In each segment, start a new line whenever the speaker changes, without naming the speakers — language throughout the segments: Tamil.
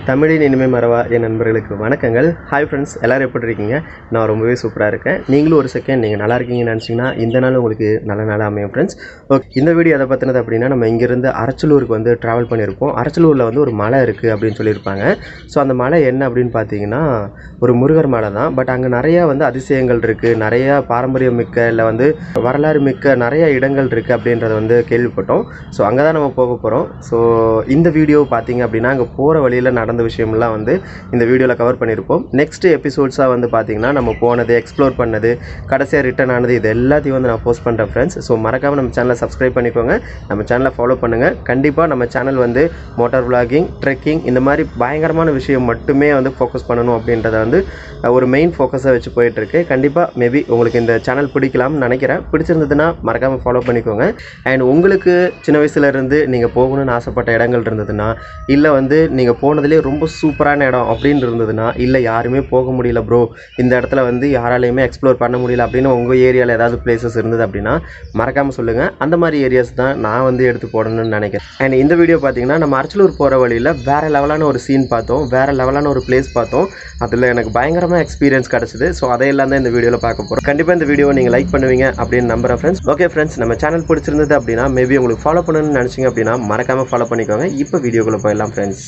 தமிழின் இனிமை மறவா என் நண்பர்களுக்கு வணக்கங்கள் ஹாய் ஃப்ரெண்ட்ஸ் எல்லோரும் எப்படி இருக்கீங்க நான் ரொம்பவே சூப்பராக இருக்கேன் நீங்களும் ஒரு செகண்ட் நீங்கள் நல்லா இருக்கீங்கன்னு நினச்சிங்கன்னா இந்த நாள் உங்களுக்கு நல்ல நாளாக அமையும் ஃப்ரெண்ட்ஸ் ஓகே இந்த வீடியோ எதை பற்றினது அப்படின்னா நம்ம இங்கேருந்து அரச்சலூருக்கு வந்து ட்ராவல் பண்ணியிருப்போம் அரச்சலூரில் வந்து ஒரு மலை இருக்குது அப்படின்னு சொல்லியிருப்பாங்க ஸோ அந்த மலை என்ன அப்படின்னு பார்த்தீங்கன்னா ஒரு முருகர் மலை தான் பட் அங்கே நிறையா வந்து அதிசயங்கள் இருக்குது நிறையா பாரம்பரியம் மிக்க இல்லை வந்து வரலாறு மிக்க நிறைய இடங்கள் இருக்குது அப்படின்றத வந்து கேள்விப்பட்டோம் ஸோ அங்கே தான் நம்ம போக போகிறோம் ஸோ இந்த வீடியோ பார்த்தீங்க அப்படின்னா அங்கே போகிற வழியில் நடந்த விஷயம்லாம் வந்து இந்த வீடியோவில் கவர் பண்ணியிருப்போம் நெக்ஸ்ட் எபிசோட்ஸாக வந்து பார்த்தீங்கன்னா நம்ம போனது எக்ஸ்ப்ளோர் பண்ணது கடைசியாக ரிட்டர்ன் ஆனது இது எல்லாத்தையும் வந்து நான் போஸ்ட் பண்ணுறேன் ஃப்ரெண்ட்ஸ் ஸோ மறக்காமல் நம்ம சேனலை சப்ஸ்கிரைப் பண்ணிக்கோங்க நம்ம சேனலை ஃபாலோ பண்ணுங்கள் கண்டிப்பாக நம்ம சேனல் வந்து மோட்டார் vlogging ட்ரெக்கிங் இந்த மாதிரி பயங்கரமான விஷயம் மட்டுமே வந்து ஃபோக்கஸ் பண்ணணும் அப்படின்றத வந்து அஹ், ஒரு மெயின் ஃபோக்கஸாக வச்சு போயிட்டுருக்கு கண்டிப்பாக மேபி உங்களுக்கு இந்த சேனல் பிடிக்கலாம்னு நினைக்கிறேன் பிடிச்சிருந்ததுன்னா மறக்காமல் ஃபாலோ பண்ணிக்கோங்க அண்ட் உங்களுக்கு சின்ன வயசுல இருந்து நீங்கள் போகணும்னு ஆசைப்பட்ட இடங்கள் இருந்ததுன்னா இல்லை வந்து நீங்கள் போனதுலேயே ரொம்ப சூப்பரான இடம் அப்படின்னு இருந்ததுன்னா இல்லை யாருமே போக முடியல ப்ரோ இந்த இடத்துல வந்து யாராலையுமே எக்ஸ்ப்ளோர் பண்ண முடியல அப்படின்னு உங்கள் ஏரியாவில் ஏதாவது பிளேசஸ் இருந்தது அப்படின்னா மறக்காமல் சொல்லுங்கள் அந்த மாதிரி ஏரியாஸ் தான் நான் வந்து எடுத்து போடணும்னு நினைக்கிறேன் அண்ட் இந்த வீடியோ பார்த்தீங்கன்னா நம்ம அர்ச்சலூர் போகிற வழியில் வேறு லெவலான ஒரு சீன் பார்த்தோம் வேறு லெவலான ஒரு பிளேஸ் பார்த்தோம் அதில் எனக்கு பயங்கரமாக எக்ஸ்பீரியன்ஸ் கிடச்சிது ஸோ அதையெல்லாம் தான் இந்த வீடியோவில் பார்க்க போகிறோம் கண்டிப்பாக இந்த வீடியோவை நீங்கள் லைக் பண்ணுவீங்க அப்படின்னு நம்புறேன் ஃப்ரெண்ட்ஸ் ஓகே ஃப்ரெண்ட்ஸ் நம்ம சேனல் பிடிச்சிருந்தது அப்படின்னா மேபி உங்களுக்கு ஃபாலோ பண்ணணும்னு நினச்சிங்க அப்படின்னா மறக்காமல் ஃபாலோ பண்ணிக்கோங்க இப்போ வீடியோக்குள்ளே போயிடலாம் friends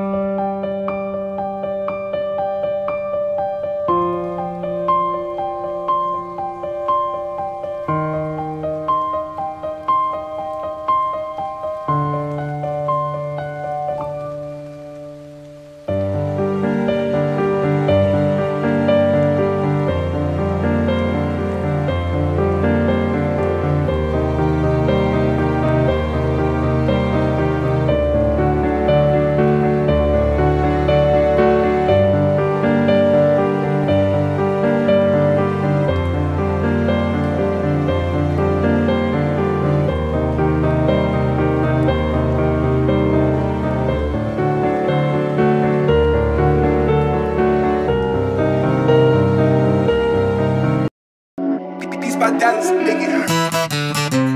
Beats by Dallas, nigga.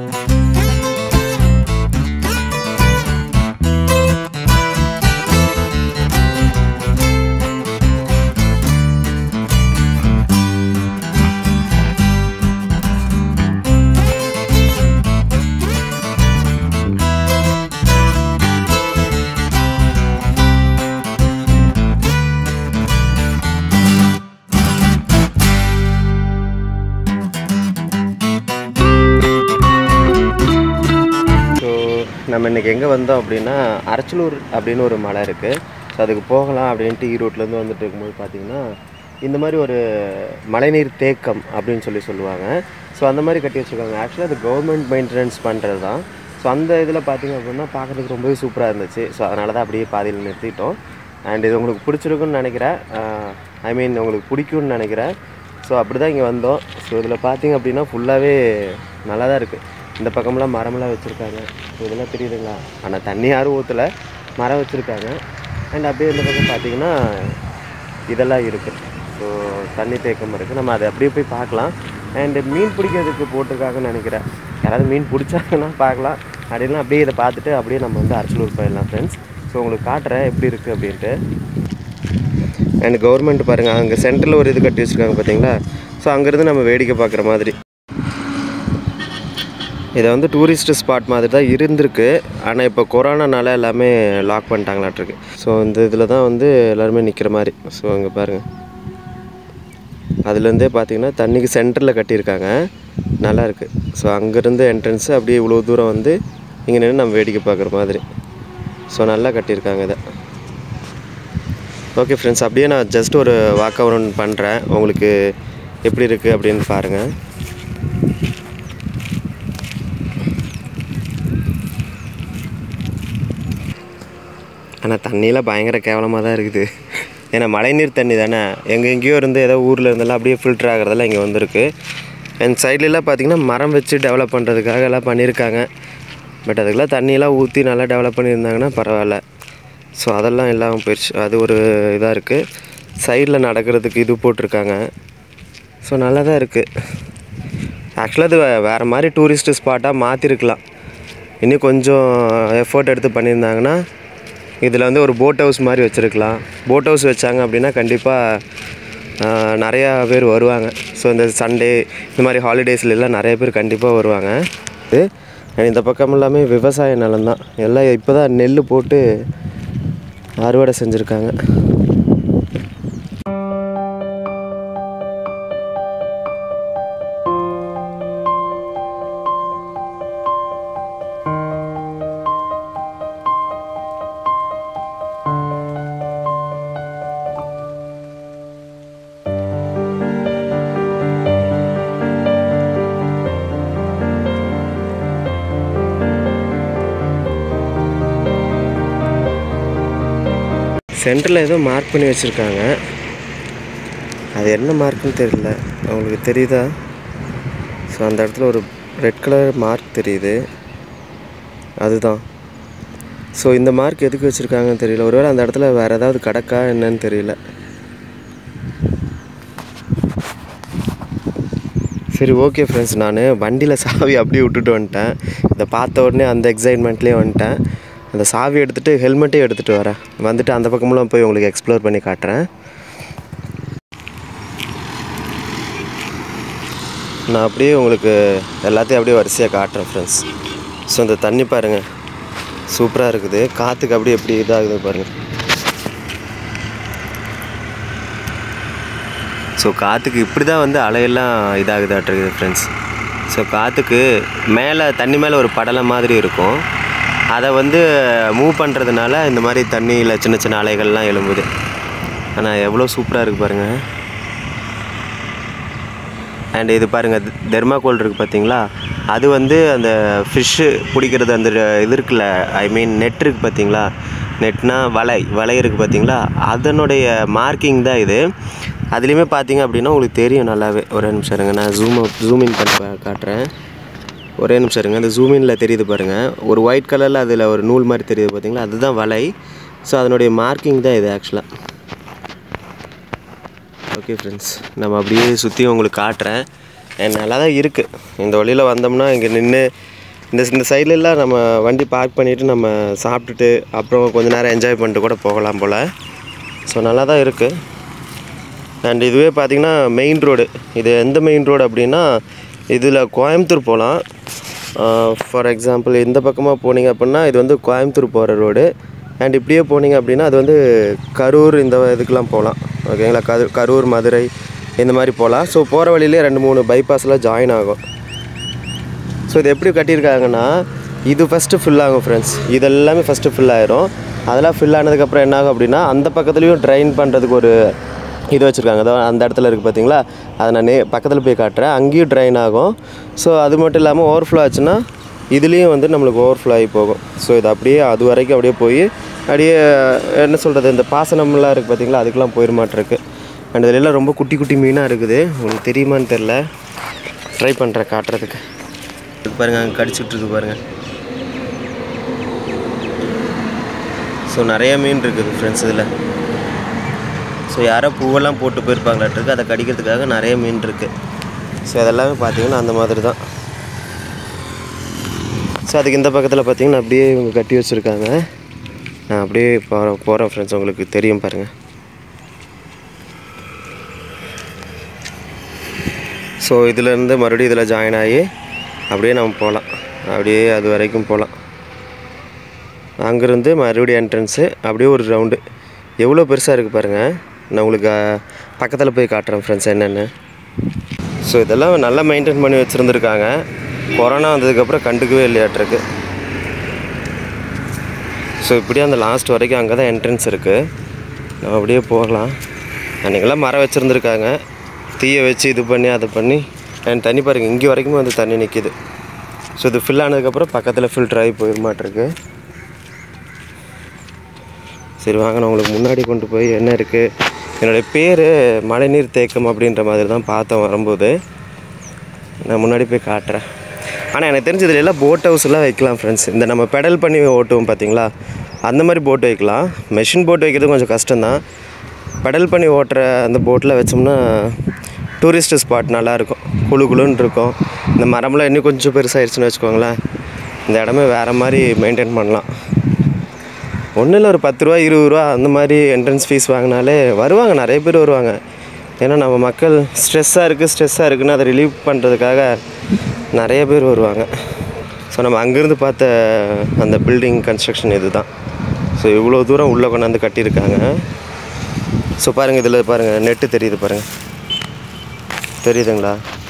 So நம்ம இன்றைக்கி எங்கே வந்தோம் அப்படின்னா அரச்சலூர் அப்படின்னு ஒரு மலை இருக்குது ஸோ அதுக்கு போகலாம் அப்படின்ட்டு ஈரோட்லேருந்து வந்துட்டு இருக்கும்போது பார்த்தீங்கன்னா இந்த மாதிரி ஒரு மழைநீர் தேக்கம் அப்படின்னு சொல்லி சொல்லுவாங்க ஸோ அந்த மாதிரி கட்டி வச்சுருக்காங்க ஆக்சுவலாக அது கவர்மெண்ட் மெயின்டெனன்ஸ் பண்ணுறது தான் ஸோ அந்த இதில் பார்த்தீங்க அப்படின்னா பார்க்குறதுக்கு ரொம்பவே சூப்பராக இருந்துச்சு ஸோ அதனால தான் அப்படியே பாதியில் நிறுத்திட்டோம் அண்ட் இது உங்களுக்கு பிடிச்சிருக்குன்னு நினைக்கிறேன் ஐ மீன் உங்களுக்கு பிடிக்கும்னு நினைக்கிறேன் ஸோ அப்படி தான் இங்கே வந்தோம் ஸோ இதில் பார்த்தீங்க அப்படின்னா ஃபுல்லாகவே நல்லா தான் இருக்குது இந்த பக்கம்லாம் மரமெல்லாம் வச்சுருக்காங்க ஸோ இதெல்லாம் தெரியுதுங்களா ஆனால் தண்ணி யாரும் ஊற்றலை மரம் வச்சுருக்காங்க அண்ட் அப்படியே இந்த பக்கம் பார்த்தீங்கன்னா இதெல்லாம் இருக்குது ஸோ தண்ணி தேக்கம் இருக்குது நம்ம அதை அப்படியே போய் பார்க்கலாம் அண்டு மீன் பிடிக்கிறதுக்கு போட்டிருக்காங்கன்னு நினைக்கிறேன் யாராவது மீன் பிடிச்சாங்கன்னா பார்க்கலாம் அப்படின்னா அப்படியே இதை பார்த்துட்டு அப்படியே நம்ம வந்து அரசலூர் போயிடலாம் ஃப்ரெண்ட்ஸ் ஸோ உங்களுக்கு காட்டுறேன் எப்படி இருக்குது அப்படின்ட்டு அண்ட் கவர்மெண்ட் பாருங்கள் அங்கே சென்டரில் ஒரு இது கட்டி வச்சுருக்காங்க பார்த்தீங்களா ஸோ அங்கேருந்து நம்ம வேடிக்கை பார்க்குற மாதிரி இதை வந்து டூரிஸ்ட் ஸ்பாட் மாதிரி தான் இருந்திருக்கு ஆனால் இப்போ கொரோனானால எல்லாமே லாக் பண்ணிட்டாங்களாட்ருக்கு ஸோ இந்த இதில் தான் வந்து எல்லாருமே நிற்கிற மாதிரி ஸோ அங்கே பாருங்கள் அதுலேருந்தே பார்த்தீங்கன்னா தண்ணிக்கு சென்டரில் கட்டியிருக்காங்க நல்லா இருக்குது ஸோ அங்கேருந்து என்ட்ரன்ஸு அப்படியே இவ்வளோ தூரம் வந்து இங்கே நின்று நம்ம வேடிக்கை பார்க்குற மாதிரி ஸோ நல்லா கட்டியிருக்காங்க இதை ஓகே ஃப்ரெண்ட்ஸ் அப்படியே நான் ஜஸ்ட் ஒரு வாக் அவுட் பண்ணுறேன் உங்களுக்கு எப்படி இருக்குது அப்படின்னு பாருங்கள் ஆனால் தண்ணியெலாம் பயங்கர கேவலமாக தான் இருக்குது ஏன்னா மழைநீர் தண்ணி தானே எங்கே எங்கேயோ இருந்து ஏதோ ஊரில் இருந்தெல்லாம் அப்படியே ஃபில்டர் ஆகிறதெல்லாம் இங்கே வந்திருக்கு அண்ட் சைட்லலாம் பார்த்தீங்கன்னா மரம் வச்சு டெவலப் பண்ணுறதுக்காக எல்லாம் பண்ணியிருக்காங்க பட் அதுக்கெல்லாம் தண்ணியெல்லாம் ஊற்றி நல்லா டெவலப் பண்ணியிருந்தாங்கன்னா பரவாயில்ல ஸோ அதெல்லாம் இல்லாமல் போயிடுச்சு அது ஒரு இதாக இருக்குது சைடில் நடக்கிறதுக்கு இது போட்டிருக்காங்க ஸோ நல்லா தான் இருக்குது ஆக்சுவலாக அது வே- வேறு மாதிரி டூரிஸ்ட் ஸ்பாட்டாக மாற்றிருக்கலாம் இன்னும் கொஞ்சம் எஃபோர்ட் எடுத்து பண்ணியிருந்தாங்கன்னா இதில் வந்து ஒரு போட் ஹவுஸ் மாதிரி வச்சுருக்கலாம் போட் ஹவுஸ் வச்சாங்க அப்படின்னா கண்டிப்பாக நிறையா பேர் வருவாங்க ஸோ இந்த சண்டே இந்த மாதிரி ஹாலிடேஸ்ல எல்லாம் நிறைய பேர் கண்டிப்பாக வருவாங்க இது இந்த பக்கம் எல்லாமே விவசாய நிலம் தான் எல்லாம் இப்போ தான் நெல் போட்டு அறுவடை செஞ்சுருக்காங்க சென்டரில் ஏதோ மார்க் பண்ணி வச்சுருக்காங்க அது என்ன மார்க்குன்னு தெரியல அவங்களுக்கு தெரியுதா ஸோ அந்த இடத்துல ஒரு ரெட் கலர் மார்க் தெரியுது அதுதான் ஸோ இந்த மார்க் எதுக்கு வச்சுருக்காங்கன்னு தெரியல ஒருவேளை அந்த இடத்துல வேறு ஏதாவது கிடக்கா என்னன்னு தெரியல சரி ஓகே ஃப்ரெண்ட்ஸ் நான் வண்டியில் சாவி அப்படியே விட்டுட்டு வந்துட்டேன் இதை பார்த்த உடனே அந்த எக்ஸைட்மெண்ட்லேயே வந்துட்டேன் அந்த சாவி எடுத்துகிட்டு ஹெல்மெட்டையும் எடுத்துகிட்டு வரேன் வந்துட்டு அந்த பக்கமெல்லாம் போய் உங்களுக்கு எக்ஸ்ப்ளோர் பண்ணி காட்டுறேன் நான் அப்படியே உங்களுக்கு எல்லாத்தையும் அப்படியே வரிசையாக காட்டுறேன் ஃப்ரெண்ட்ஸ் ஸோ இந்த தண்ணி பாருங்கள் சூப்பராக இருக்குது காற்றுக்கு அப்படியே எப்படி இதாகுது பாருங்கள் ஸோ காற்றுக்கு இப்படி தான் வந்து அலையெல்லாம் இதாகுதாட்டிருக்குது ஃப்ரெண்ட்ஸ் ஸோ காற்றுக்கு மேலே தண்ணி மேலே ஒரு படலம் மாதிரி இருக்கும் அதை வந்து மூவ் பண்ணுறதுனால இந்த மாதிரி தண்ணியில் சின்ன சின்ன அலைகள்லாம் எழும்புது ஆனால் எவ்வளோ சூப்பராக இருக்குது பாருங்கள் அண்ட் இது பாருங்கள் தெர்மாக்கோல் இருக்குது பார்த்தீங்களா அது வந்து அந்த ஃபிஷ்ஷு பிடிக்கிறது அந்த இது இருக்குல்ல ஐ மீன் நெட் இருக்குது பார்த்தீங்களா நெட்னா வலை வலை இருக்குது பார்த்தீங்களா அதனுடைய மார்க்கிங் தான் இது அதுலேயுமே பார்த்தீங்க அப்படின்னா உங்களுக்கு தெரியும் நல்லாவே ஒரே நிமிஷம் இருங்க நான் ஜூம் ஜூம் இன் பண்ணி பா- காட்டுறேன் ஒரே நிமிஷம் இருங்க அந்த ஜூம் இனில் தெரியுது பாருங்கள் ஒரு ஒயிட் கலரில் அதில் ஒரு நூல் மாதிரி தெரியுது பார்த்தீங்களா அதுதான் வலை ஸோ அதனுடைய மார்க்கிங் தான் இது ஆக்சுவலாக ஓகே ஃப்ரெண்ட்ஸ் நம்ம அப்படியே சுற்றி உங்களுக்கு காட்டுறேன் And நல்லா தான் இருக்குது இந்த வழியில் வந்தோம்னா இங்கே நின்று இந்த இந்த சைட்லலாம் நம்ம வண்டி பார்க் பண்ணிவிட்டு நம்ம சாப்பிட்டுட்டு அப்புறம் கொஞ்ச நேரம் என்ஜாய் பண்ணிட்டு கூட போகலாம் போல் ஸோ நல்லா தான் இருக்குது அண்ட் இதுவே பார்த்தீங்கன்னா மெயின் ரோடு இது எந்த மெயின் ரோடு அப்படின்னா இதில் கோயம்புத்தூர் போகலாம் ஃபார் எக்ஸாம்பிள் இந்த பக்கமாக போனீங்க அப்படின்னா இது வந்து கோயம்புத்தூர் போகிற ரோடு அண்ட் இப்படியே போனீங்க அப்படின்னா அது வந்து கரூர் இந்த இதுக்கெலாம் போகலாம் ஓகேங்களா கரு கரூர் மதுரை இந்த மாதிரி போகலாம் ஸோ போகிற வழியிலே ரெண்டு மூணு பைபாஸ்லாம் ஜாயின் ஆகும் ஸோ இது எப்படி கட்டியிருக்காங்கன்னா இது ஃபஸ்ட்டு ஃபில் ஆகும் ஃப்ரெண்ட்ஸ் இது எல்லாமே ஃபஸ்ட்டு ஃபில் ஆயிரும் அதெல்லாம் ஃபில் ஆனதுக்கப்புறம் என்ன ஆகும் அப்படின்னா அந்த பக்கத்துலேயும் ட்ரைன் பண்ணுறதுக்கு ஒரு இது வச்சுருக்காங்க அதோ அந்த இடத்துல இருக்குது பார்த்தீங்களா அதை நான் நே பக்கத்தில் போய் காட்டுறேன் அங்கேயும் ட்ரைன் ஆகும் ஸோ அது மட்டும் இல்லாமல் ஓவர்ஃப்ளோ ஆச்சுன்னா இதுலேயும் வந்து நம்மளுக்கு ஓவர்ஃப்ளோ ஆகி போகும் ஸோ இது அப்படியே அது வரைக்கும் அப்படியே போய் அப்படியே என்ன சொல்கிறது இந்த பாசனம்லாம் இருக்குது பார்த்தீங்களா அதுக்கெலாம் போயிட மாட்டிருக்கு அண்ட் இதுலலாம் ரொம்ப குட்டி குட்டி மீனாக இருக்குது உங்களுக்கு தெரியுமான்னு தெரில ட்ரை பண்ணுறேன் காட்டுறதுக்கு இது பாருங்கள் அங்கே கடிச்சிட்டு இருக்கு பாருங்கள் ஸோ நிறைய மீன் இருக்குது ஃப்ரெண்ட்ஸ் இதில் ஸோ யாரோ பூவெல்லாம் போட்டு போயிருப்பாங்களாட்டிருக்கு அதை கடிக்கிறதுக்காக நிறைய மீன் இருக்குது ஸோ அதெல்லாமே பார்த்தீங்கன்னா அந்த மாதிரி தான் ஸோ அதுக்கு இந்த பக்கத்தில் பார்த்தீங்கன்னா அப்படியே இவங்க கட்டி வச்சுருக்காங்க நான் அப்படியே போகிறேன் போகிறேன் ஃப்ரெண்ட்ஸ் உங்களுக்கு தெரியும் பாருங்கள் ஸோ இதுலேருந்து மறுபடியும் இதில் ஜாயின் ஆகி அப்படியே நம்ம போகலாம் அப்படியே அது வரைக்கும் போகலாம் அங்கேருந்து மறுபடியும் என்ட்ரன்ஸு அப்படியே ஒரு ரவுண்டு எவ்வளோ பெருசாக இருக்குது பாருங்கள் நான் உங்களுக்கு பக்கத்தில் போய் காட்டுறேன் ஃப்ரெண்ட்ஸ் என்னென்னு ஸோ இதெல்லாம் நல்லா மெயின்டைன் பண்ணி வச்சுருந்துருக்காங்க கொரோனா வந்ததுக்கப்புறம் கண்டுக்கவே இல்லையாட்டிருக்கு ஸோ இப்படியே அந்த லாஸ்ட் வரைக்கும் அங்கே தான் என்ட்ரன்ஸ் இருக்குது நம்ம அப்படியே போகலாம் அன்றைக்கெல்லாம் மரம் வச்சுருந்துருக்காங்க தீயை வச்சு இது பண்ணி அதை பண்ணி அண்ட் தண்ணி பாருங்கள் இங்கே வரைக்கும் வந்து தண்ணி நிற்கிது ஸோ இது ஃபில் ஆனதுக்கப்புறம் பக்கத்தில் ஃபில்டர் ஆகி போயிருமாட்டிருக்கு சரி வாங்க நான் உங்களுக்கு முன்னாடி கொண்டு போய் என்ன இருக்குது என்னுடைய பேர் மழைநீர் தேக்கம் அப்படின்ற மாதிரி தான் பார்த்தேன் வரும்போது நான் முன்னாடி போய் காட்டுறேன் ஆனால் எனக்கு தெரிஞ்சதுல எல்லாம் போட் ஹவுஸ்லாம் வைக்கலாம் ஃப்ரெண்ட்ஸ் இந்த நம்ம பெடல் பண்ணி ஓட்டுவோம் பார்த்தீங்களா அந்த மாதிரி போட் வைக்கலாம் மெஷின் போட் வைக்கிறது கொஞ்சம் கஷ்டம்தான் பெடல் பண்ணி ஓட்டுற அந்த போட்டில் வச்சோம்னா டூரிஸ்ட் ஸ்பாட் நல்லாயிருக்கும் குழு குழுன்னு இருக்கும் இந்த மரம்லாம் இன்னும் கொஞ்சம் பெருசாகிடுச்சுன்னு வச்சுக்கோங்களேன் இந்த இடமே வேறு மாதிரி மெயின்டைன் பண்ணலாம் ஒன்றும் இல்லை ஒரு பத்து ரூபா இருபது ரூபா அந்த மாதிரி என்ட்ரன்ஸ் ஃபீஸ் வாங்கினாலே வருவாங்க நிறைய பேர் வருவாங்க ஏன்னா நம்ம மக்கள் ஸ்ட்ரெஸ்ஸாக இருக்குது ஸ்ட்ரெஸ்ஸாக இருக்குன்னு அதை ரிலீவ் பண்ணுறதுக்காக நிறைய பேர் வருவாங்க ஸோ நம்ம அங்கேருந்து பார்த்த அந்த பில்டிங் கன்ஸ்ட்ரக்ஷன் இது தான் ஸோ இவ்வளோ தூரம் உள்ளே கொண்டாந்து கட்டியிருக்காங்க ஸோ பாருங்கள் இதில் பாருங்கள் நெட்டு தெரியுது பாருங்கள் தெரியுதுங்களா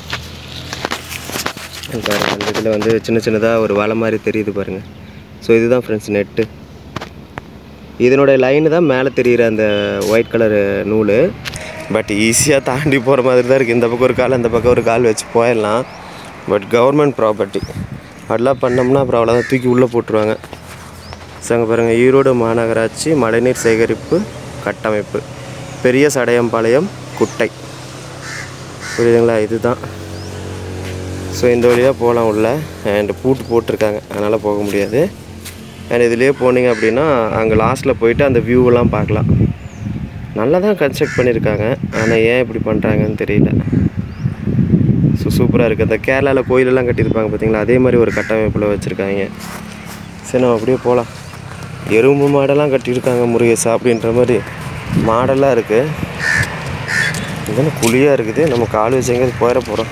இங்க பாருங்க அந்த இதில் வந்து சின்ன சின்னதாக ஒரு வலை மாதிரி தெரியுது பாருங்கள் ஸோ இதுதான் ஃப்ரெண்ட்ஸ் நெட்டு இதனோட லைனு தான் மேலே தெரிகிற அந்த ஒயிட் கலரு நூல் பட் ஈஸியாக தாண்டி போகிற மாதிரி தான் இருக்குது இந்த பக்கம் ஒரு கால் அந்த பக்கம் ஒரு கால் வச்சு போயிடலாம் பட் கவர்மெண்ட் ப்ராப்பர்ட்டி அதெல்லாம் பண்ணோம்னா அப்புறம் அவ்வளோதான் தூக்கி உள்ளே போட்டுருவாங்க ஸோ அங்கே பாருங்கள் ஈரோடு மாநகராட்சி மழைநீர் சேகரிப்பு கட்டமைப்பு பெரிய சடையம்பாளையம் குட்டை புரியுதுங்களா இதுதான் ஸோ இந்த வழியாக போகலாம் உள்ள அண்ட் பூட்டு போட்டிருக்காங்க அதனால் போக முடியாது அண்ட் இதுலேயே போனீங்க அப்படின்னா அங்கே லாஸ்ட்டில் போயிட்டு அந்த வியூவெல்லாம் பார்க்கலாம் நல்லா தான் கன்ஸ்ட்ரக்ட் பண்ணியிருக்காங்க ஆனால் ஏன் இப்படி பண்ணுறாங்கன்னு தெரியல ஸோ சூப்பராக இருக்குது அந்த கேரளாவில் கோயிலெல்லாம் கட்டியிருப்பாங்க பார்த்தீங்களா அதே மாதிரி ஒரு கட்டமைப்பில் வச்சுருக்காங்க சரி நம்ம அப்படியே போகலாம் எறும்பு மாடெல்லாம் கட்டியிருக்காங்க முருகேசா அப்படின்ற மாதிரி மாடெல்லாம் இருக்குது இதுன்னு குழியாக இருக்குது நம்ம கால் வச்சு எங்கேயாவது போயிட போகிறோம்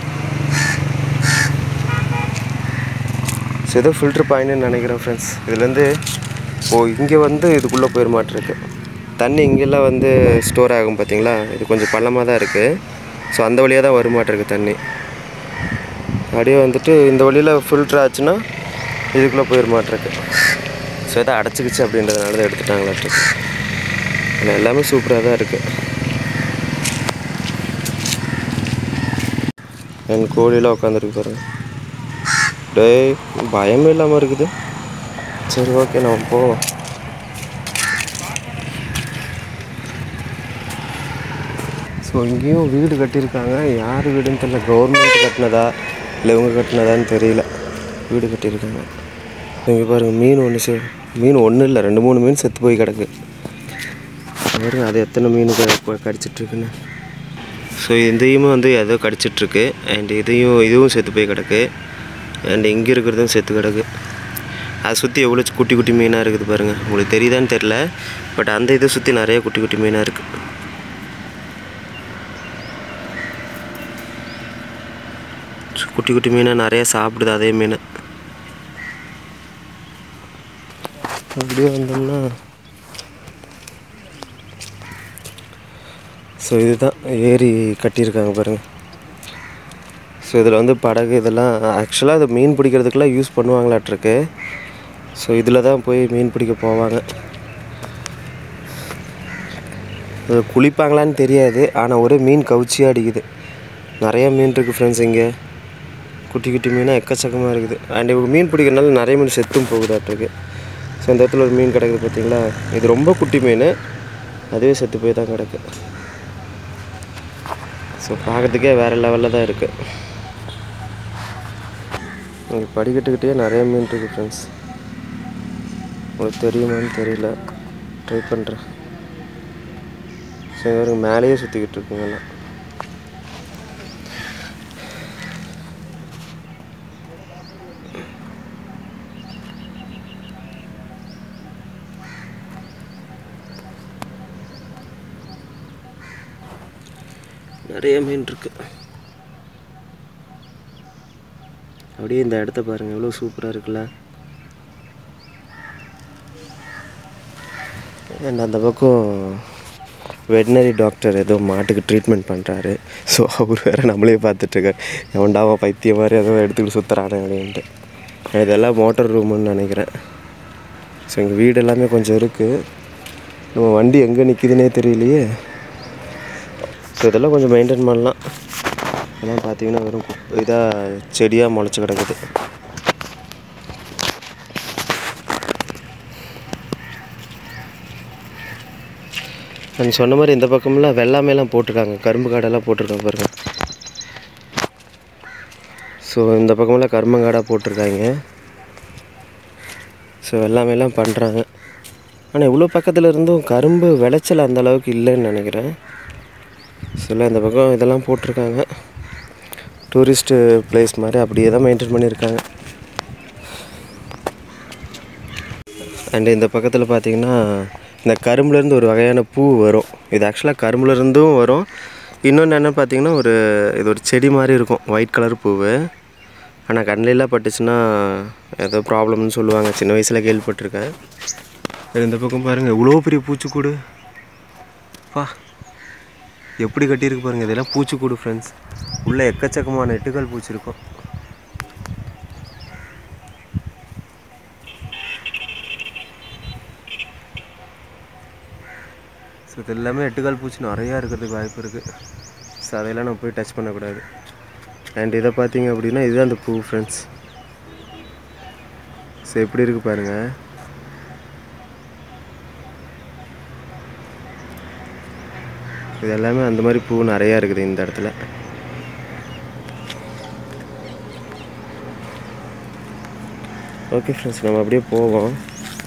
ஸோ ஏதோ ஃபில்ட்ரு பாயிண்ட்னு நினைக்கிறேன் ஃப்ரெண்ட்ஸ் இதுலேருந்து ஓ இங்கே வந்து இதுக்குள்ளே போயிட மாட்டிருக்கு தண்ணி இங்கெல்லாம் வந்து ஸ்டோர் ஆகும் பார்த்தீங்களா இது கொஞ்சம் பள்ளமாக தான் இருக்குது ஸோ அந்த வழியாக தான் வருமாட்டிருக்கு தண்ணி அப்படியே வந்துட்டு இந்த வழியில் ஃபில்ட்ரு ஆச்சுன்னா இதுக்குள்ளே போயிட மாட்டிருக்கு ஸோ எதாவது அடைச்சிக்கிச்சு அப்படின்றதுனால தான் எடுத்துட்டாங்களாட்டிருக்கு ஆனால் எல்லாமே சூப்பராக தான் இருக்குது என் கோழிலாம் உட்காந்துருக்கு பாருங்க டேய் பயமே இல்லாமல் இருக்குது சரி ஓகே நம்ம போவோம் ஸோ இங்கேயும் வீடு கட்டியிருக்காங்க யார் வீடுன்னு தெரியல கவர்மெண்ட் கட்டினதா இல்லை இவங்க கட்டினதான்னு தெரியல வீடு கட்டியிருக்காங்க இங்கே பாருங்கள் மீன் ஒன்று சே மீன் ஒன்றும் இல்லை ரெண்டு மூணு மீன் செத்து போய் கிடக்கு பாருங்க அது எத்தனை மீன் க- கடிச்சிட்ருக்குன்னு ஸோ இதையும் வந்து ஏதோ கடிச்சிட்ருக்கு அண்ட் இதையும் இதுவும் செத்து போய் கிடக்கு அண்ட் இங்கே இருக்கிறதும் செத்து கிடக்கு அதை சுற்றி எவ்வளோ குட்டி குட்டி மீனாக இருக்குது பாருங்கள் உங்களுக்கு தெரியுதான்னு தெரில பட் அந்த இதை சுற்றி நிறைய குட்டி குட்டி மீனாக இருக்குது குட்டி குட்டி மீனை நிறைய சாப்பிடுது அதே மீன் அப்படியே வந்தோம்னா ஸோ இதுதான் ஏரி கட்டியிருக்காங்க பாருங்கள் ஸோ இதில் வந்து படகு இதெல்லாம் ஆக்சுவலாக அது மீன் பிடிக்கிறதுக்கெல்லாம் யூஸ் பண்ணுவாங்களாட்ருக்கு ஸோ இதில் தான் போய் மீன் பிடிக்க போவாங்க இது குளிப்பாங்களான்னு தெரியாது ஆனால் ஒரே மீன் கவுச்சியாக அடிக்குது நிறைய மீன் இருக்குது ஃப்ரெண்ட்ஸ் இங்கே குட்டி குட்டி மீனாக எக்கச்சக்கமாக இருக்குது அண்ட் இவங்க மீன் பிடிக்கிறனால நிறைய மீன் செத்தும் போகுதாட்டிருக்கு ஸோ இந்த இடத்துல ஒரு மீன் கிடக்குது பார்த்தீங்களா இது ரொம்ப குட்டி மீன் அதுவே செத்து போய் தான் கிடக்கு ஸோ பார்க்கறதுக்கே வேறு லெவலில் தான் இருக்குது இங்கே படிக்கட்டுக்கிட்டே நிறைய மீன் இருக்குது ஃப்ரெண்ட்ஸ் உங்களுக்கு தெரியுமான்னு தெரியல ட்ரை பண்ணுறேன் சரி பாருங்க மேலேயே சுற்றிக்கிட்டு இருக்குங்கெல்லாம் நிறைய மீன் இருக்கு அப்படியே இந்த இடத்த பாருங்க எவ்வளோ சூப்பராக இருக்குல்ல அண்ட் அந்த பக்கம் வெட்டினரி டாக்டர் ஏதோ மாட்டுக்கு ட்ரீட்மெண்ட் பண்ணுறாரு ஸோ அவர் வேறு நம்மளே பார்த்துட்ருக்காரு எவன்டாவா பைத்தியம் மாதிரி ஏதோ எடுத்துக்கிட்டு சுற்றுறானே அப்படின்ட்டு இதெல்லாம் மோட்டார் ரூமுன்னு நினைக்கிறேன் ஸோ எங்கள் வீடு எல்லாமே கொஞ்சம் இருக்குது நம்ம வண்டி எங்கே நிற்கிதுன்னே தெரியலையே ஸோ இதெல்லாம் கொஞ்சம் மெயின்டைன் பண்ணலாம் இதெல்லாம் பார்த்தீங்கன்னா வெறும் இதாக செடியாக முளைச்சி கிடக்குது நான் சொன்ன மாதிரி இந்த பக்கம்லாம் வெள்ளாமையெல்லாம் போட்டிருக்காங்க கரும்பு காடெல்லாம் போட்டிருக்காங்க பாருங்க ஸோ இந்த பக்கமெல்லாம் கரும்பங்காடாக போட்டிருக்காங்க ஸோ வெள்ளாமையெல்லாம் பண்ணுறாங்க ஆனால் இவ்வளோ பக்கத்தில் இருந்தும் கரும்பு விளைச்சல் அந்த அளவுக்கு இல்லைன்னு நினைக்கிறேன் சில இந்த பக்கம் இதெல்லாம் போட்டிருக்காங்க டூரிஸ்ட்டு பிளேஸ் மாதிரி அப்படியே தான் மெயின்டைன் பண்ணியிருக்காங்க அண்ட் இந்த பக்கத்தில் பார்த்தீங்கன்னா இந்த கரும்புலேருந்து ஒரு வகையான பூ வரும் இது ஆக்சுவலாக கரும்புலேருந்தும் வரும் இன்னொன்று என்ன பார்த்தீங்கன்னா ஒரு இது ஒரு செடி மாதிரி இருக்கும் ஒயிட் கலர் பூவு ஆனால் கண்ணிலெலாம் பட்டுச்சுன்னா ஏதோ ப்ராப்ளம்னு சொல்லுவாங்க சின்ன வயசில் கேள்விப்பட்டிருக்கேன் இந்த பக்கம் பாருங்கள் இவ்வளோ பெரிய பூச்சிக்கூடு பா எப்படி கட்டியிருக்கு பாருங்கள் இதெல்லாம் பூச்சிக்கூடு ஃப்ரெண்ட்ஸ் உள்ளே எக்கச்சக்கமான எட்டுக்கால் பூச்சி இருக்கும் ஸோ இது எல்லாமே எட்டுக்கால் பூச்சி நிறையா இருக்கிறதுக்கு வாய்ப்பு இருக்குது ஸோ அதையெல்லாம் நம்ம போய் டச் பண்ணக்கூடாது அண்ட் இதை பார்த்தீங்க அப்படின்னா இதுதான் அந்த பூ ஃப்ரெண்ட்ஸ் ஸோ எப்படி இருக்குது பாருங்கள் இது எல்லாமே அந்த மாதிரி பூ நிறையா இருக்குது இந்த இடத்துல ஓகே ஃப்ரெண்ட்ஸ் நம்ம அப்படியே போவோம்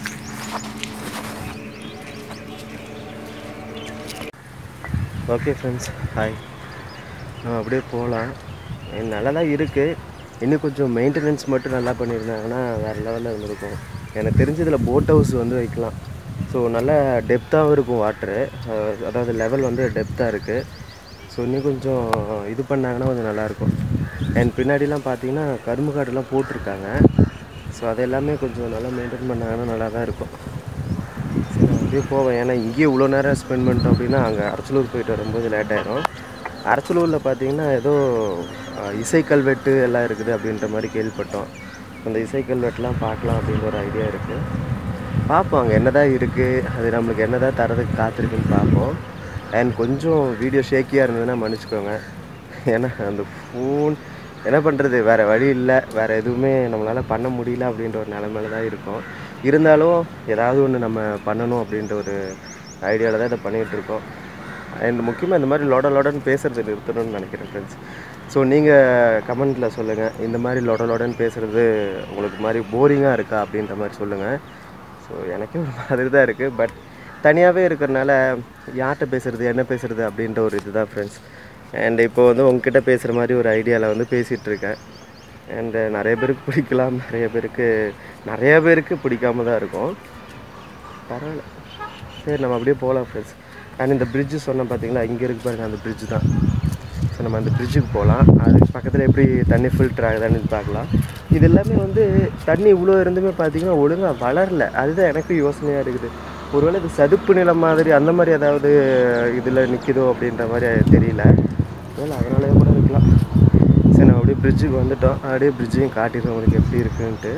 ஓகே ஃப்ரெண்ட்ஸ் ஹாய் நம்ம அப்படியே போகலாம் நல்லா தான் இருக்குது இன்னும் கொஞ்சம் மெயின்டெனன்ஸ் மட்டும் நல்லா பண்ணியிருந்தாங்கன்னா வேறு லெவலில் இருந்திருக்கும் எனக்கு தெரிஞ்சதில் போட் ஹவுஸ் வந்து வைக்கலாம் ஸோ நல்ல டெப்த்தாகவும் இருக்கும் வாட்ரு அதாவது லெவல் வந்து டெப்த்தாக இருக்குது ஸோ இன்னும் கொஞ்சம் இது பண்ணாங்கன்னா கொஞ்சம் நல்லாயிருக்கும் அண்ட் பின்னாடிலாம் பார்த்தீங்கன்னா கரும்பு காடுலாம் போட்டிருக்காங்க ஸோ அது எல்லாமே கொஞ்சம் நல்லா மெயின்டைன் பண்ணாங்கன்னா நல்லா தான் இருக்கும் சரி நான் அப்படியே போவேன் ஏன்னா இங்கேயே இவ்வளோ நேரம் ஸ்பெண்ட் பண்ணிட்டோம் அப்படின்னா அங்கே அரச்சலூர் போயிட்டு வரும்போது லேட் ஆயிரும் அரச்சலூரில் பார்த்தீங்கன்னா ஏதோ அஹ், இசை கல்வெட்டு எல்லாம் இருக்குது அப்படின்ற மாதிரி கேள்விப்பட்டோம் அந்த இசை கல்வெட்டுலாம் பார்க்கலாம் அப்படின்ற ஒரு ஐடியா இருக்குது பார்ப்போம் அங்கே என்னதான் இருக்குது அது நம்மளுக்கு என்னதான் தரதுக்கு காத்திருக்குன்னு பார்ப்போம் அண்ட் கொஞ்சம் வீடியோ ஷேக்கியாக இருந்ததுன்னா மன்னிச்சுக்கோங்க ஏன்னா அந்த ஃபோன் என்ன பண்ணுறது வேறு வழி இல்லை வேறு எதுவுமே நம்மளால் பண்ண முடியல அப்படின்ற ஒரு நிலமையில தான் இருக்கோம் இருந்தாலும் ஏதாவது ஒன்று நம்ம பண்ணணும் அப்படின்ற ஒரு ஐடியாவில் தான் இதை பண்ணிகிட்டு இருக்கோம் அண்ட் முக்கியமாக இந்த மாதிரி லொட லொடன்னு பேசுகிறது நிறுத்தணும்னு நினைக்கிறேன் ஃப்ரெண்ட்ஸ் ஸோ நீங்கள் கமெண்ட்டில் சொல்லுங்கள் இந்த மாதிரி லொட லொடன்னு பேசுகிறது உங்களுக்கு மாதிரி போரிங்காக இருக்கா அப்படின்ற மாதிரி சொல்லுங்கள் ஸோ எனக்கே ஒரு மாதிரி தான் இருக்குது பட் தனியாகவே இருக்கிறனால யார்கிட்ட பேசுகிறது என்ன பேசுகிறது அப்படின்ற ஒரு இதுதான் ஃப்ரெண்ட்ஸ் அண்ட் இப்போ வந்து உங்ககிட்ட பேசுகிற மாதிரி ஒரு ஐடியாவில் வந்து பேசிகிட்டு இருக்கேன் அண்டு நிறைய பேருக்கு பிடிக்கலாம் நிறைய பேருக்கு நிறைய பேருக்கு பிடிக்காம தான் இருக்கும் பரவாயில்ல சரி நம்ம அப்படியே போகலாம் ஃப்ரெண்ட்ஸ் அண்ட் இந்த பிரிட்ஜு சொன்னேன் பார்த்தீங்களா இங்கே இருக்கு பாருங்க அந்த பிரிட்ஜு தான் ஸோ நம்ம அந்த பிரிட்ஜுக்கு போகலாம் அதுக்கு பக்கத்தில் எப்படி தண்ணி ஃபில்டர் ஆகுதான்னு பார்க்கலாம் இது எல்லாமே வந்து தண்ணி இவ்வளோ இருந்துமே பார்த்தீங்கன்னா ஒழுங்காக வளரல அதுதான் எனக்கு யோசனையாக இருக்குது ஒருவேளை இது சதுப்பு நிலம் மாதிரி அந்த மாதிரி ஏதாவது இதில் நிற்கிதோ அப்படின்ற மாதிரி தெரியல ஒருவேளை அதனாலே கூட இருக்கலாம் சரி நம்ம அப்படியே பிரிட்ஜுக்கு வந்துட்டோம் அப்படியே பிரிட்ஜையும் காட்டிடுறோம் உங்களுக்கு எப்படி இருக்குன்ட்டு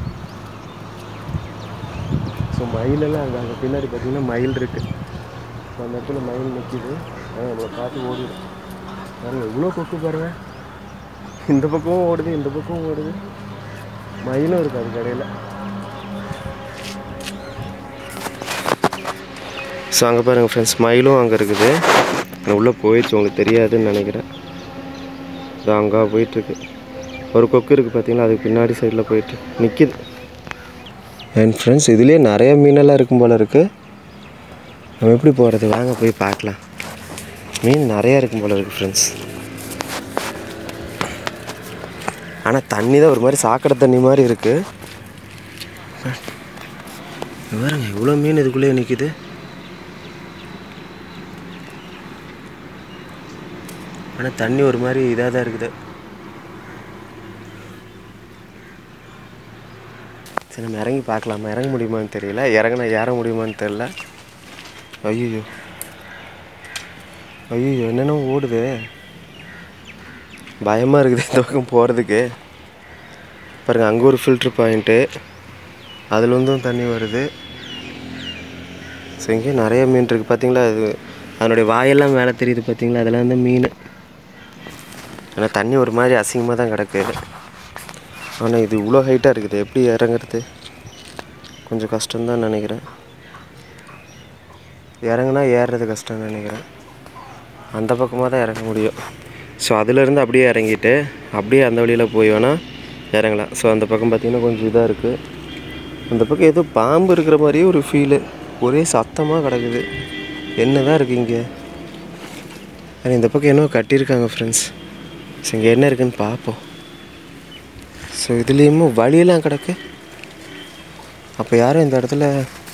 ஸோ மயிலெல்லாம் அங்கே அங்கே பின்னாடி பார்த்தீங்கன்னா மயில் இருக்குது ஸோ அந்த இடத்துல மயில் நிற்கிது ஆனால் நம்மளை பார்த்து ஓடிடும் பாருங்க இவ்வளோ கொக்கு பாருங்க இந்த பக்கமும் ஓடுது இந்த பக்கமும் ஓடுது மயிலும் இருக்குது அதுக்கு இடையில ஸோ அங்கே பாருங்கள் ஃப்ரெண்ட்ஸ் மயிலும் அங்கே இருக்குது நான் உள்ளே போயிடுச்சு உங்களுக்கு தெரியாதுன்னு நினைக்கிறேன் இது அங்கே போயிட்டுருக்கு ஒரு கொக்கு இருக்குது பார்த்தீங்களா அதுக்கு பின்னாடி சைடில் போயிட்டு நிற்கிது என் ஃப்ரெண்ட்ஸ் இதுலேயே நிறைய மீனெல்லாம் இருக்கும் போல் இருக்குது நம்ம எப்படி போகிறது வாங்க போய் பார்க்கலாம் மீன் நிறையா இருக்கும் போல் இருக்குது ஃப்ரெண்ட்ஸ் ஆனால் தண்ணி தான் ஒரு மாதிரி சாக்கடை தண்ணி மாதிரி இருக்குது பாருங்க இவ்வளோ மீன் இதுக்குள்ளேயே நிற்கிது ஆனால் தண்ணி ஒரு மாதிரி இதாக தான் இருக்குது சரி நம்ம இறங்கி பார்க்கலாமா இறங்க முடியுமான்னு தெரியல இறங்கினா ஏற முடியுமான்னு தெரியல ஐயோ ஐயோ என்னென்ன ஓடுது பயமாக இருக்குது இந்த பக்கம் போகிறதுக்கு பாருங்கள் அங்கே ஒரு ஃபில்ட்ரு பாயிண்ட்டு அதில் இருந்தும் தண்ணி வருது ஸோ இங்கே நிறைய மீன் இருக்குது பார்த்தீங்களா அது அதனுடைய வாயெல்லாம் மேலே தெரியுது பார்த்தீங்களா அதெல்லாம் வந்து மீன் ஆனால் தண்ணி ஒரு மாதிரி அசிங்கமாக தான் கிடக்கு ஆனால் இது இவ்வளோ ஹைட்டாக இருக்குது எப்படி இறங்குறது கொஞ்சம் கஷ்டம்தான் நினைக்கிறேன் இறங்குனா ஏறுறது கஷ்டம்னு நினைக்கிறேன் அந்த பக்கமாக தான் இறங்க முடியும் ஸோ அதுலேருந்து அப்படியே இறங்கிட்டு அப்படியே அந்த வழியில் போய் வேணால் இறங்கலாம் ஸோ அந்த பக்கம் பார்த்திங்கன்னா கொஞ்சம் இதாக இருக்குது அந்த பக்கம் ஏதோ பாம்பு இருக்கிற மாதிரியே ஒரு ஃபீலு ஒரே சத்தமாக கிடக்குது என்ன தான் இருக்குது இங்கே ஆனால் இந்த பக்கம் என்னவோ கட்டியிருக்காங்க ஃப்ரெண்ட்ஸ் ஸோ இங்கே என்ன இருக்குன்னு பார்ப்போம் ஸோ இதுலேயுமே வழியெல்லாம் கிடக்கு அப்போ யாரும் இந்த இடத்துல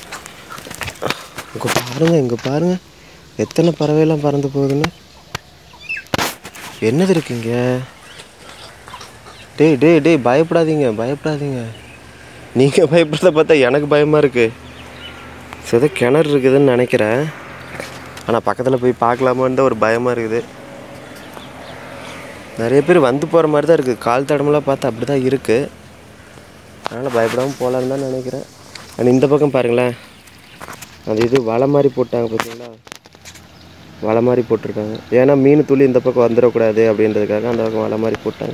இங்கே பாருங்க இங்கே பாருங்க எத்தனை பறவைலாம் பறந்து போகுதுன்னு என்னது இருக்குங்க டேய் டேய் டேய் பயப்படாதீங்க பயப்படாதீங்க நீங்கள் பயப்படுறத பார்த்தா எனக்கு பயமாக இருக்குது ஏதோ கிணறு இருக்குதுன்னு நினைக்கிறேன் ஆனால் பக்கத்தில் போய் பார்க்கலாமான்னு தான் ஒரு பயமாக இருக்குது நிறைய பேர் வந்து போகிற மாதிரி தான் இருக்குது கால் தடமெல்லாம் பார்த்தா அப்படி தான் இருக்குது அதனால் பயப்படாமல் போகலான்னு தான் நினைக்கிறேன் ஆனால் இந்த பக்கம் பாருங்களேன் அது இது வலை மாதிரி போட்டாங்க பார்த்தீங்களா வலை மாதிரி போட்டிருக்காங்க ஏன்னா மீன் துளி இந்த பக்கம் வந்துடக்கூடாது அப்படின்றதுக்காக அந்த பக்கம் வலை மாதிரி போட்டாங்க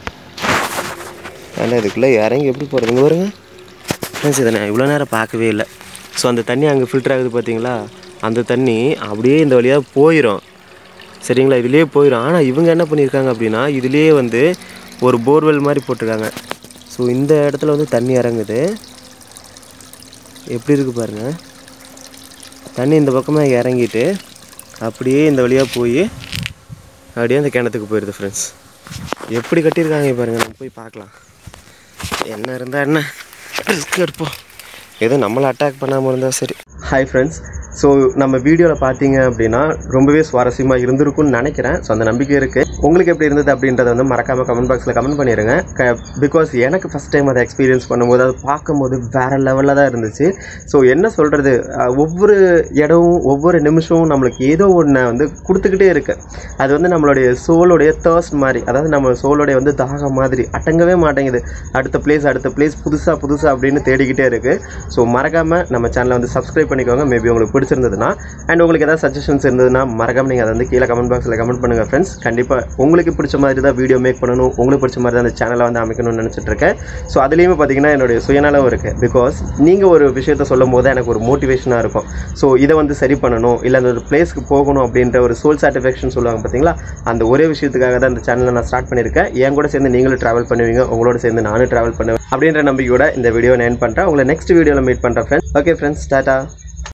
ஆனால் இதுக்குள்ளே இறங்கி எப்படி போகிறது இங்கே வருங்க ஃப்ரெண்ட்ஸ் இதை நான் இவ்வளோ நேரம் பார்க்கவே இல்லை ஸோ அந்த தண்ணி அங்கே ஃபில்டர் ஆகுது பார்த்தீங்களா அந்த தண்ணி அப்படியே இந்த வழியாக போயிடும் சரிங்களா இதுலேயே போயிடும் ஆனால் இவங்க என்ன பண்ணியிருக்காங்க அப்படின்னா இதுலேயே வந்து ஒரு போர்வெல் மாதிரி போட்டிருக்காங்க ஸோ இந்த இடத்துல வந்து தண்ணி இறங்குது எப்படி இருக்குது பாருங்கள் தண்ணி இந்த பக்கமாக இறங்கிட்டு அப்படியே இந்த வழியாக போய் அப்படியே அந்த கிணத்துக்கு போயிடுது ஃப்ரெண்ட்ஸ் எப்படி கட்டியிருக்காங்க பாருங்கள் நம்ம போய் பார்க்கலாம் என்ன இருந்தால் என்ன ரிஸ்க் எடுப்போம் ஏதோ நம்மளை அட்டாக் பண்ணாமல் இருந்தால் சரி ஹாய் ஃப்ரெண்ட்ஸ் ஸோ நம்ம வீடியோவில் பார்த்தீங்க அப்படின்னா ரொம்பவே சுவாரஸ்யமாக இருந்திருக்கும்னு நினைக்கிறேன் ஸோ அந்த நம்பிக்கை இருக்குது உங்களுக்கு எப்படி இருந்தது அப்படின்றத வந்து மறக்காமல் கமெண்ட் பாக்ஸில் கமெண்ட் பண்ணிடுங்க பிகாஸ் எனக்கு ஃபஸ்ட் டைம் அதை எக்ஸ்பீரியன்ஸ் பண்ணும்போது அது பார்க்கும்போது வேறு லெவலில் தான் இருந்துச்சு ஸோ என்ன சொல்கிறது ஒவ்வொரு இடமும் ஒவ்வொரு நிமிஷமும் நம்மளுக்கு ஏதோ ஒன்று வந்து கொடுத்துக்கிட்டே இருக்கு அது வந்து நம்மளுடைய சோலோடைய தேர்ஸ்ட் மாதிரி அதாவது நம்ம சோலோடைய வந்து தாகம் மாதிரி அடங்கவே மாட்டேங்குது அடுத்த பிளேஸ் அடுத்த பிளேஸ் புதுசாக புதுசாக அப்படின்னு தேடிக்கிட்டே இருக்குது ஸோ மறக்காமல் நம்ம சேனலை வந்து சப்ஸ்கிரைப் பண்ணிக்கோங்க மேபி உங்களுக்கு பிடிச்சிருந்ததுன்னா அண்ட் உங்களுக்கு ஏதாவது சஜஷன்ஸ் இருந்ததுன்னா மறக்காம நீங்கள் அதை வந்து கீழே கமெண்ட் பாக்ஸில் கமெண்ட் பண்ணுங்கள் ஃப்ரெண்ட்ஸ் கண்டிப்பாக உங்களுக்கு பிடிச்ச மாதிரி தான் வீடியோ மேக் பண்ணணும் உங்களுக்கு பிடிச்ச மாதிரி தான் அந்த சேனலை வந்து அமைக்கணும்னு நினச்சிட்டு இருக்கேன் ஸோ அதுலேயுமே பார்த்தீங்கன்னா என்னுடைய சுயநலம் இருக்குது பிகாஸ் நீங்கள் ஒரு விஷயத்த சொல்லும் போது எனக்கு ஒரு மோட்டிவேஷனாக இருக்கும் ஸோ இதை வந்து சரி பண்ணணும் இல்லை அந்த ஒரு பிளேஸ்க்கு போகணும் அப்படின்ற ஒரு சோல் சாட்டிஸ்ஃபேக்ஷன் சொல்லுவாங்க பார்த்தீங்களா அந்த ஒரே விஷயத்துக்காக தான் இந்த சேனலை நான் ஸ்டார்ட் பண்ணியிருக்கேன் என் கூட சேர்ந்து நீங்களும் ட்ராவல் பண்ணுவீங்க உங்களோட சேர்ந்து நானும் ட்ராவல் பண்ணுவேன் அப்படின்ற நம்பிக்கையோட இந்த வீடியோ நான் என் பண்ணுறேன் உங்களை நெக்ஸ்ட் வீடியோவில் மீட் பண்ணுறேன் ஃப்ரெண்ட்ஸ் ஓகே ஃப்ரெண்ட்ஸ் டாட்டா